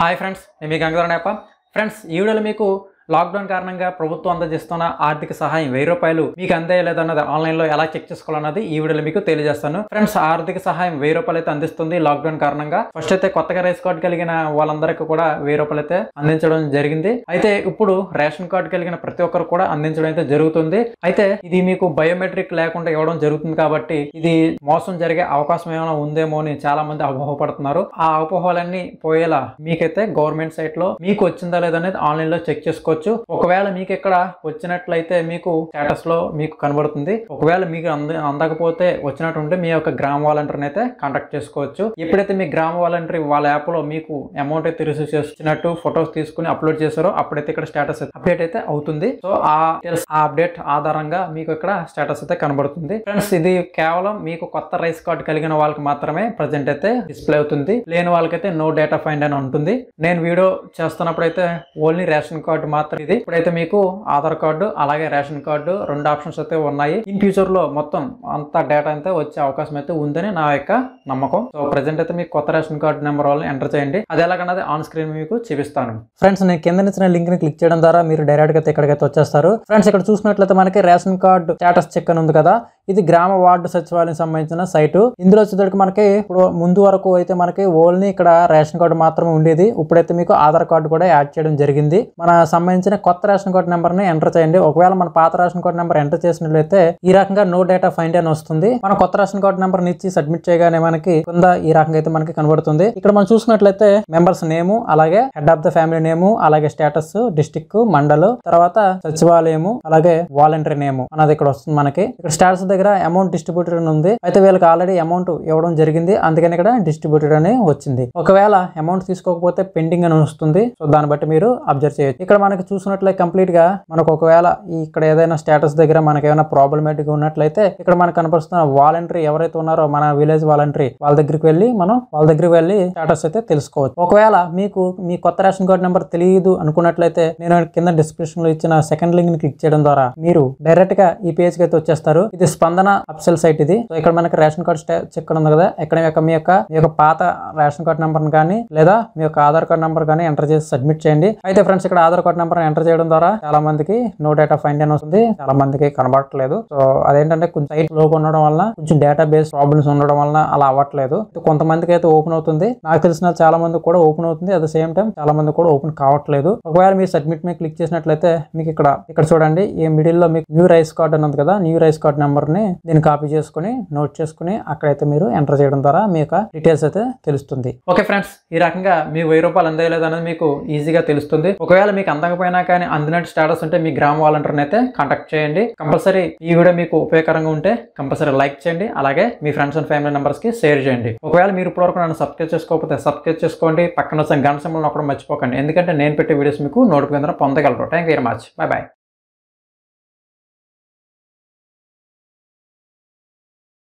hi friends నేను మీ గంగాధరనేప friends ఈ వీడియోలో మీకు లాక్డౌన్ కారణంగా ప్రభుత్వం అందజేస్తున్న ఆర్థిక సహాయం వెయ్యి రూపాయలు మీకు అందే లేదన్నది ఆన్లైన్లో ఎలా చెక్ చేసుకోవాలన్నది ఈ వీడియోలో మీకు తెలియజేస్తాను ఫ్రెండ్స్ ఆర్థిక సహాయం వెయ్యి రూపాయలు అయితే అందిస్తుంది లాక్డౌన్ కారణంగా ఫస్ట్ అయితే కొత్తగా రేస్ కార్డు కలిగిన వాళ్ళందరికీ కూడా వెయ్యి రూపాయలు అయితే అందించడం జరిగింది అయితే ఇప్పుడు రేషన్ కార్డు కలిగిన ప్రతి ఒక్కరు కూడా అందించడం అయితే జరుగుతుంది అయితే ఇది మీకు బయోమెట్రిక్ లేకుండా ఇవ్వడం జరుగుతుంది కాబట్టి ఇది మోసం జరిగే అవకాశం ఏమైనా ఉందేమో అని చాలా మంది అపోహపడుతున్నారు ఆ అపోహలన్నీ పోయేలా మీకైతే గవర్నమెంట్ సైట్ లో మీకు వచ్చిందా లేదనేది ఆన్లైన్ లో చెక్ చేసుకోవచ్చు ఒకవేళ మీకు ఇక్కడ వచ్చినట్లయితే మీకు స్టేటస్ లో మీకు కనబడుతుంది ఒకవేళ మీకు అంద అందకపోతే వచ్చినట్టు ఉంటే మీ యొక్క గ్రామ వాలంటీర్ అయితే కాంటాక్ట్ చేసుకోవచ్చు ఎప్పుడైతే మీ గ్రామ వాలంటీర్ వాళ్ళ యాప్ లో మీకు అమౌంట్ అయితే రిసీవ్ చేసినట్టు ఫొటోస్ తీసుకుని అప్లోడ్ చేశారో అప్పుడైతే ఇక్కడ స్టేటస్ అప్డేట్ అయితే అవుతుంది సో ఆ details, ఆ అప్డేట్ ఆధారంగా మీకు ఇక్కడ స్టేటస్ అయితే కనబడుతుంది ఫ్రెండ్స్ ఇది కేవలం మీకు కొత్త రైస్ కార్డు కలిగిన వాళ్ళకి మాత్రమే ప్రజెంట్ అయితే డిస్ప్లే అవుతుంది లేని వాళ్ళకైతే నో డేటా ఫైండ్ అని ఉంటుంది నేను వీడియో చేస్తున్నప్పుడు అయితే ఓన్లీ రేషన్ కార్డు మాత్రం ఇది ఇప్పుడైతే మీకు ఆధార్ కార్డు అలాగే రేషన్ కార్డు రెండు ఆప్షన్స్ అయితే ఉన్నాయి ఇన్ ఫ్యూచర్ లో మొత్తం అంత డేటా అయితే వచ్చే అవకాశం అయితే ఉందని నా యొక్క నమ్మకం సో ప్రజెంట్ అయితే మీకు కొత్త రేషన్ కార్డు నెంబర్ వాళ్ళని ఎంటర్ చేయండి అది ఎలాగన్నది ఆన్ స్క్రీన్ మీకు చూపిస్తాను ఫ్రెండ్స్ నేను కింద ఇచ్చిన లింక్ ని క్లిక్ చేయడం ద్వారా మీరు డైరెక్ట్ గా అయితే ఇక్కడికైతే వచ్చేస్తారు ఫ్రెండ్స్ ఇక్కడ చూసినట్లయితే మనకి రేషన్ కార్డు స్టేటస్ చెక్ అని ఉంది కదా ఇది గ్రామ వార్డు సచివాలయం సంబంధించిన సైటు ఇందులో వచ్చేసరికి మనకి ఇప్పుడు ముందు వరకు అయితే మనకి ఓన్లీ ఇక్కడ రేషన్ కార్డు మాత్రమే ఉండేది ఇప్పుడైతే మీకు ఆధార్ కార్డు కూడా యాడ్ చేయడం జరిగింది మన సంబంధించిన కొత్త రేషన్ కార్డు నెంబర్ ని ఎంటర్ చేయండి ఒకవేళ మన పాత రేషన్ కార్డు నెంబర్ ఎంటర్ చేసినట్లయితే ఈ రకంగా నో డేటా ఫైండ్ అని వస్తుంది మన కొత్త రేషన్ కార్డు నెంబర్ ఇచ్చి సబ్మిట్ చేయగానే మనకి కింద ఈ రకంగా అయితే మనకి కనబడుతుంది ఇక్కడ మనం చూసినట్లయితే మెంబర్స్ నేము అలాగే head of the family name అలాగే స్టేటస్ డిస్టిక్ మండల్ తర్వాత సచివాలయము అలాగే వాలంటరీ నేము అన్నది ఇక్కడ వస్తుంది మనకి ఇక్కడ స్టేటస్ దగ్గర అమౌంట్ డిస్ట్రిబ్యూటెడ్ అని ఉంది అయితే వీళ్ళకి ఆల్రెడీ అమౌంట్ ఇవ్వడం జరిగింది అందుకని ఇక్కడ డిస్ట్రిబ్యూటెడ్ అని వచ్చింది ఒకవేళ అమౌంట్ తీసుకోకపోతే పెండింగ్ అని వస్తుంది సో దాన్ని బట్టి మీరు అబ్జర్వ్ చేయొచ్చు ఇక్కడ మనకి చూసినట్లయితే కంప్లీట్ గా మనకు ఒకవేళ ఈ ఇక్కడ ఏదైనా స్టేటస్ దగ్గర మనకి ఏమైనా ప్రాబ్లమేటిక్ ఉన్నట్లయితే ఇక్కడ మనకు కనపడుతున్న వాలంటరీ ఎవరైతే ఉన్నారో మన విలేజ్ వాలంటరీ వాళ్ళ దగ్గరికి వెళ్ళి మనం వాళ్ళ దగ్గరికి వెళ్ళి స్టేటస్ అయితే తెలుసుకోవచ్చు ఒకవేళ మీకు మీ కొత్త రేషన్ కార్డు నెంబర్ తెలియదు అనుకున్నట్లయితే నేను కింద డిస్క్రిప్షన్ లో ఇచ్చిన సెకండ్ లింక్ ని క్లిక్ చేయడం ద్వారా మీరు డైరెక్ట్ గా ఈ పేజ్ కి అయితే వచ్చేస్తారు ఇది స్పందన అఫ్సల్ సైట్ ఇది సో ఇక్కడ మనకి రేషన్ కార్డు చెక్ ఉంది కదా ఇక్కడ యొక్క మీ యొక్క మీ యొక్క పాత రేషన్ కార్డు నెంబర్ కానీ లేదా మీ యొక్క ఆధార్ కార్డు నెంబర్ కానీ ఎంటర్ చేసి సబ్మిట్ చేయండి అయితే ఫ్రెండ్స్ ఇక్కడ ఆధార్ కార్డు నెంబర్ ఎంటర్ చేయడం ద్వారా చాలా మందికి నో డేటా ఫైండ్ అని వస్తుంది చాలా మందికి కనబడట్లేదు సో అదేంటంటే కొంచెం సైట్ లో ఉండడం వల్ల కొంచెం డేటా బేస్ ప్రాబ్లమ్స్ ఉండడం వల్ల అలా అవ్వట్లేదు కొంతమందికి అయితే ఓపెన్ అవుతుంది నాకు తెలిసిన చాలా మంది కూడా ఓపెన్ అవుతుంది అట్ ద సేమ్ టైం చాలా మంది కూడా ఓపెన్ కావట్లేదు ఒకవేళ మీరు సబ్మిట్ మీద క్లిక్ చేసినట్లయితే మీకు ఇక్కడ ఇక్కడ చూడండి ఈ మిడిల్ లో మీకు న్యూ రైస్ కార్డ్ అని ఉంది కదా న్యూ రైస్ కార్డ్ నెంబర్ ని దీన్ని కాపీ చేసుకుని నోట్ చేసుకుని అక్కడైతే మీరు ఎంటర్ చేయడం ద్వారా మీ యొక్క డీటెయిల్స్ అయితే తెలుస్తుంది ఓకే ఫ్రెండ్స్ ఈ రకంగా మీ వెయ్యి రూపాయలు అందేయలేదు అనేది మీకు ఈజీగా తెలుస్తుంది ఒకవేళ మీకు అందకపోయినా కానీ అందినట్టు స్టేటస్ ఉంటే మీ గ్రామ వాలంటీర్ని అయితే కాంటాక్ట్ చేయండి కంపల్సరీ ఈ వీడియో మీకు ఉపయోగకరంగా ఉంటే కంపల్సరీ లైక్ చేయండి అలాగే మీ ఫ్రెండ్స్ అండ్ ఫ్యామిలీ మెంబర్స్ కి షేర్ చేయండి ఒకవేళ మీరు ఇప్పటివరకు నన్ను సబ్స్క్రైబ్ చేసుకోకపోతే సబ్స్క్రైబ్ చేసుకోండి పక్కన వచ్చిన గంట సింబల్ నొక్కడం మర్చిపోకండి ఎందుకంటే నేను పెట్టే వీడియోస్ మీకు నోటిఫికేషన్ పొందగలరు thank you very much bye bye